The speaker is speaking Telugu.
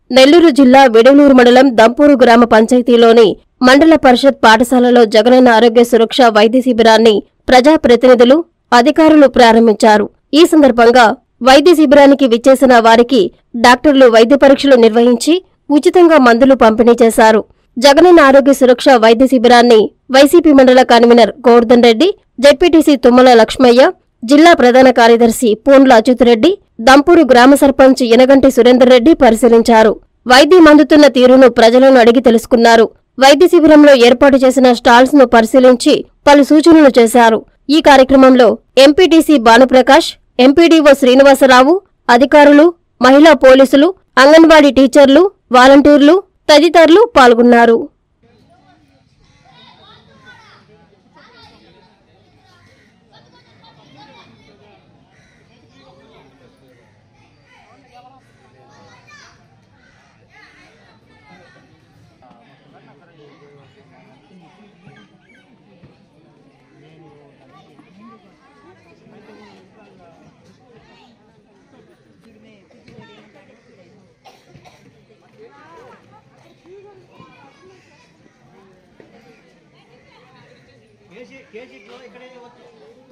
నెల్లూరు జిల్లా విడలూరు మండలం దంపూరు గ్రామ పంచాయతీలోని మండల పరిషత్ పాఠశాలలో జగనన్న ఆరోగ్య సురక్ష వైద్య శిబిరాన్ని ప్రజాప్రతినిధులు అధికారులు ప్రారంభించారు ఈ సందర్భంగా వైద్య శిబిరానికి విచ్చేసిన వారికి డాక్టర్లు వైద్య పరీక్షలు నిర్వహించి ఉచితంగా మందులు పంపిణీ చేశారు జగనన్న ఆరోగ్య సురక్ష వైద్య శిబిరాన్ని వైసీపీ మండల కన్వీనర్ గోవర్ధన్ రెడ్డి జెడ్పీటీసీ తుమ్మల లక్ష్మయ్య జిల్లా ప్రధాన కార్యదర్శి పూన్ల అచ్యుతరెడ్డి దంపూరు గ్రామ సర్పంచ్ యనగంటి సురేందర్ రెడ్డి పరిశీలించారు వైద్యం అందుతున్న తీరును ప్రజలను అడిగి తెలుసుకున్నారు వైద్య శిబిరంలో ఏర్పాటు చేసిన స్టాల్స్ ను పరిశీలించి పలు సూచనలు చేశారు ఈ కార్యక్రమంలో ఎంపీటీసీ భానుప్రకాష్ ఎంపీడీఓ శ్రీనివాసరావు అధికారులు మహిళా పోలీసులు అంగన్వాడీ టీచర్లు వాలంటీర్లు తదితరులు పాల్గొన్నారు కేజీ కేజీలో ఇక్కడే